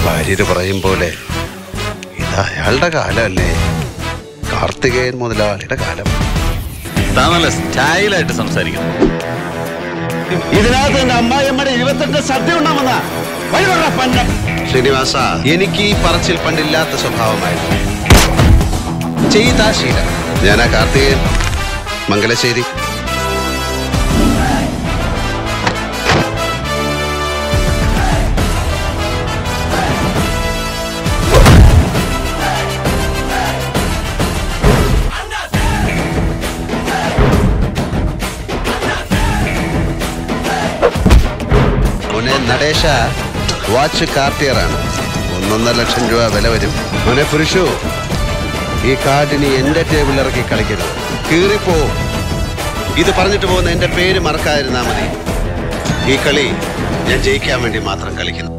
ഭാര്യര് പറയും പോലെ ഇത് അയാളുടെ കാലമല്ലേ കാർത്തികേയൻ മുതലാളിയുടെ കാലം താൻ നല്ല സ്റ്റൈലായിട്ട് സംസാരിക്കുന്നു ഇതിനകത്ത് എന്റെ അമ്മായിയമ്മയുടെ ഇരുപത്തെട്ട് സദ്യ ഉണ്ടാമെന്ന വഴികൊണ്ട പന്നം ശ്രീനിവാസ എനിക്ക് ഈ പറച്ചിൽ പണ്ടില്ലാത്ത സ്വഭാവമായിരുന്നു ചെയ്താ ശീലം ഞാനാ കാർത്തികേയൻ മംഗലശ്ശേരി മോനെ നടേശ വാച്ച് കാർട്ടിയറാണ് ഒന്നൊന്നര ലക്ഷം രൂപ വില വരും മോനെ പുരുഷു ഈ കാർഡിന് എന്റെ ടേബിൾ ഇറക്കി കളിക്കരുത് കീറിപ്പോ ഇത് പറഞ്ഞിട്ട് പോകുന്ന എന്റെ പേര് മറക്കാതിരുന്നാ മതി ഈ കളി ഞാൻ ജയിക്കാൻ വേണ്ടി മാത്രം കളിക്കുന്നു